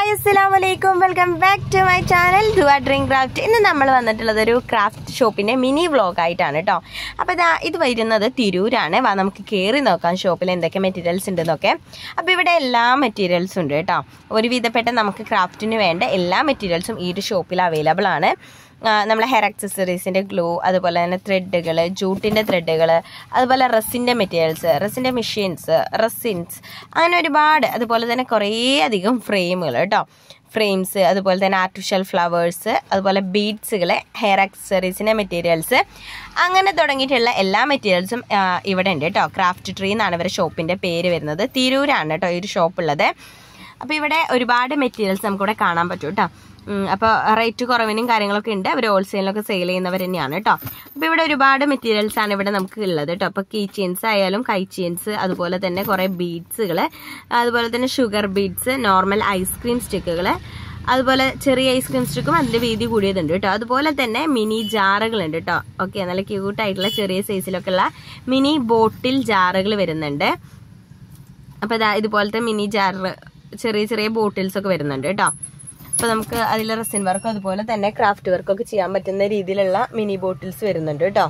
Hi അസ്സലാമു അലൈക്കും welcome back to my channel Dua dream craft ഇന്ന് നമ്മൾ വന്നിട്ടുള്ളത് ഒരു ക്രാഫ്റ്റ് ഷോപ്പിന്റെ മിനി വ്ളോഗ് ആയിട്ടാണ് കേട്ടോ അപ്പോൾ ഇതാ ഇത് വരുന്നത് തിരൂരാണ് വാ നമുക്ക് കയറി നോക്കാം ഷോപ്പിൽ എന്തൊക്കെ മെറ്റീരിയൽസ് ഉണ്ടെന്നൊക്കെ അപ്പോൾ ഇവിടെ എല്ലാ മെറ്റീരിയൽസും ഉണ്ട് കേട്ടോ ഒരുവിധപ്പെട്ട നമുക്ക് ക്രാഫ്റ്റിന് വേണ്ട എല്ലാ മെറ്റീരിയൽസും ഈ ഒരു ഷോപ്പിൽ അവൈലബിൾ ആണ് ആ, നമ്മളെ ഹെയർ അക്സസറീസിൻ്റെ ഗ്ലൂ അതുപോലെ തന്നെ ത്രെഡുകൾ ജൂട്ടിൻ്റെ ത്രെഡുകൾ അതുപോലെ റസിൻ്റെ മെറ്റീരിയൽസ് റസിൻ്റെ മെഷീൻസ് റസിൻസ് അങ്ങനെ ഒരുപാട് അതുപോലെ തന്നെ കുറേ അധികം ഫ്രെയിമുകൾ കേട്ടോ ഫ്രെയിംസ് അതുപോലെ തന്നെ ആർട്ടിഫിഷ്യൽ ഫ്ലവേഴ്സ് അതുപോലെ ബീഡ്സുകൾ ഹെയർ അക്സസറീസിൻ്റെ മെറ്റീരിയൽസ് അങ്ങനെ തുടങ്ങിയിട്ടുള്ള എല്ലാ മെറ്റീരിയൽസും ഇവിടെ ഉണ്ട് കേട്ടോ ക്രാഫ്റ്റ് ട്രീ എന്നാണ് ഇവരുടെ ഷോപ്പിൻ്റെ പേര് വരുന്നത് തിരൂരാണ് കേട്ടോ ഈ ഒരു ഷോപ്പ് ഉള്ളത് അപ്പോൾ ഇവിടെ ഒരുപാട് മെറ്റീരിയൽസ് നമുക്കിവിടെ കാണാൻ പറ്റും കേട്ടോ അപ്പോൾ റേറ്റ് കുറവിനും കാര്യങ്ങളൊക്കെ ഉണ്ട് അവർ ഹോൾസെയിലൊക്കെ സെയിൽ ചെയ്യുന്നവർ തന്നെയാണ് കേട്ടോ അപ്പോൾ ഇവിടെ ഒരുപാട് മെറ്റീരിയൽസ് ആണ് ഇവിടെ നമുക്ക് ഉള്ളത് കേട്ടോ അപ്പോൾ കീ ചെയിൻസ് ആയാലും കൈ ചെയിൻസ് അതുപോലെ തന്നെ കുറേ ബീഡ്സുകൾ അതുപോലെ തന്നെ ഷുഗർ ബീഡ്സ് നോർമൽ ഐസ്ക്രീം സ്റ്റിക്കുകൾ അതുപോലെ ചെറിയ ഐസ്ക്രീം സ്റ്റിക്കും അതിൻ്റെ വീതി കൂടിയതുണ്ട് കേട്ടോ അതുപോലെ തന്നെ മിനി ജാറുകളുണ്ട് കേട്ടോ ഓക്കെ നല്ല ക്യൂട്ടായിട്ടുള്ള ചെറിയ സൈസിലൊക്കെ ഉള്ള മിനി ബോട്ടിൽ ജാറുകൾ വരുന്നുണ്ട് അപ്പോൾ ഇതാ ഇതുപോലത്തെ മിനി ജാറ് ചെറിയ ചെറിയ ബോട്ടിൽസ് ഒക്കെ വരുന്നുണ്ട് കേട്ടോ അപ്പോൾ നമുക്ക് അതിൽ റെസിൻ വർക്ക് അതുപോലെ തന്നെ ക്രാഫ്റ്റ് വർക്കൊക്കെ ചെയ്യാൻ പറ്റുന്ന രീതിയിലുള്ള മിനി ബോട്ടിൽസ് വരുന്നുണ്ട് കേട്ടോ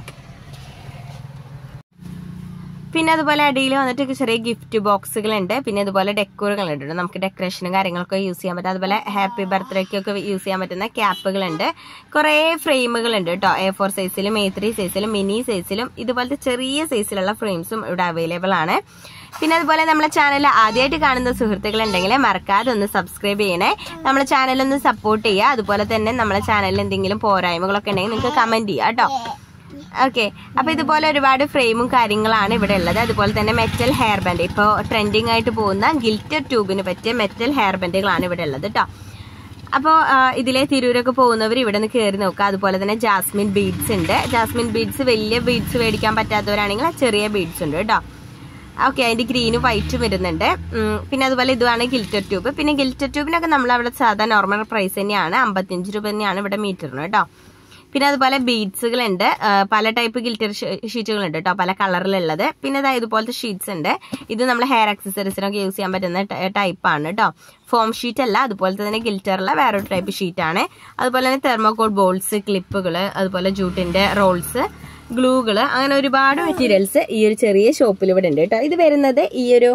പിന്നെ അതുപോലെ അടിയിൽ വന്നിട്ട് ചെറിയ ഗിഫ്റ്റ് ബോക്സുകളുണ്ട് പിന്നെ അതുപോലെ ഡെക്കോറുകളുണ്ട് കേട്ടോ. നമുക്ക് ഡെക്കറേഷനും കാര്യങ്ങളൊക്കെ യൂസ് ചെയ്യാൻ പറ്റും അതുപോലെ ഹാപ്പി ബർത്ത്ഡേക്കൊക്കെ യൂസ് ചെയ്യാൻ പറ്റുന്ന ക്യാപ്പുകളുണ്ട് കുറേ ഫ്രെയിമുകളുണ്ട് കേട്ടോ എ ഫോർ സൈസിലും എ ത്രീ സൈസിലും മിനി സൈസിലും ഇതുപോലത്തെ ചെറിയ സൈസിലുള്ള ഫ്രെയിംസും ഇവിടെ അവൈലബിൾ ആണ് പിന്നെ അതുപോലെ നമ്മളെ ചാനൽ ആദ്യമായിട്ട് കാണുന്ന സുഹൃത്തുക്കളുണ്ടെങ്കിൽ മറക്കാതെ ഒന്ന് സബ്സ്ക്രൈബ് ചെയ്യണേ നമ്മളെ ചാനൽ ഒന്ന് സപ്പോർട്ട് ചെയ്യുക അതുപോലെ തന്നെ നമ്മളെ ചാനലിൽ എന്തെങ്കിലും പോരായ്മകളൊക്കെ ഉണ്ടെങ്കിൽ നിങ്ങൾക്ക് കമന്റ് ചെയ്യാം കേട്ടോ ഓക്കെ അപ്പൊ ഇതുപോലെ ഒരുപാട് ഫ്രെയിമും കാര്യങ്ങളാണ് ഇവിടെ ഉള്ളത് അതുപോലെ തന്നെ മെറ്റൽ ഹെയർ ബാൻഡ് ഇപ്പോൾ ട്രെൻഡിങ് ആയിട്ട് പോകുന്ന ഗിൽറ്റർ ട്യൂബിന് പറ്റിയ മെറ്റൽ ഹെയർ ബാൻഡുകളാണ് ഇവിടെ ഉള്ളത് കേട്ടോ അപ്പോൾ ഇതിലെ തിരൂരൊക്കെ പോകുന്നവർ ഇവിടെ നിന്ന് കയറി നോക്കുക അതുപോലെ തന്നെ ജാസ്മിൻ ബീഡ്സ് ഉണ്ട് ജാസ്മിൻ ബീഡ്സ് വലിയ ബീഡ്സ് മേടിക്കാൻ പറ്റാത്തവരാണെങ്കിൽ ആ ചെറിയ ബീഡ്സ് ഉണ്ട് കേട്ടോ ഓക്കെ അതിന്റെ ഗ്രീനും വൈറ്റും വരുന്നുണ്ട് ഉം, പിന്നെ അതുപോലെ ഇതുമാണ് ഗിൽറ്റർ ട്യൂബ് പിന്നെ ഗിൽറ്റർ ട്യൂബിനൊക്കെ നമ്മൾ അവിടെ സാധാ നോർമൽ പ്രൈസ് തന്നെയാണ് അമ്പത്തിയഞ്ച് രൂപ തന്നെയാണ് ഇവിടെ മീറ്ററിന് കേട്ടോ പിന്നെ അതുപോലെ ബീഡ്സുകൾ ഉണ്ട് പല ടൈപ്പ് ഗിൽറ്റർ ഷീറ്റുകൾ ഉണ്ട് കേട്ടോ പല കളറിലുള്ളത് പിന്നെ ഇതാ ഇതുപോലത്തെ ഷീറ്റ്സ് ഉണ്ട് ഇത് നമ്മൾ ഹെയർ അക്സസറീസിനൊക്കെ യൂസ് ചെയ്യാൻ പറ്റുന്ന ടൈപ്പാണ് കേട്ടോ ഫോം ഷീറ്റ് അല്ല അതുപോലത്തെ തന്നെ ഗിൽറ്ററുള്ള വേറൊരു ടൈപ്പ് ഷീറ്റാണ് അതുപോലെ തന്നെ തെർമോകോൾ ബോൾസ് ക്ലിപ്പുകൾ അതുപോലെ ജൂട്ടിന്റെ റോൾസ് ഗ്ലൂകൾ അങ്ങനെ ഒരുപാട് മെറ്റീരിയൽസ് ഈ ഒരു ചെറിയ ഷോപ്പിൽ ഇവിടെ ഉണ്ട് കേട്ടോ ഇത് വരുന്നത് ഈ ഒരു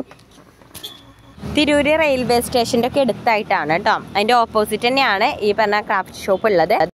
തിരൂര് റെയിൽവേ സ്റ്റേഷന്റെ ഒക്കെ അടുത്തായിട്ടാണ് കേട്ടോ അതിന്റെ ഓപ്പോസിറ്റ് തന്നെയാണ് ഈ പറഞ്ഞ ക്രാഫ്റ്റ് ഷോപ്പ് ഉള്ളത്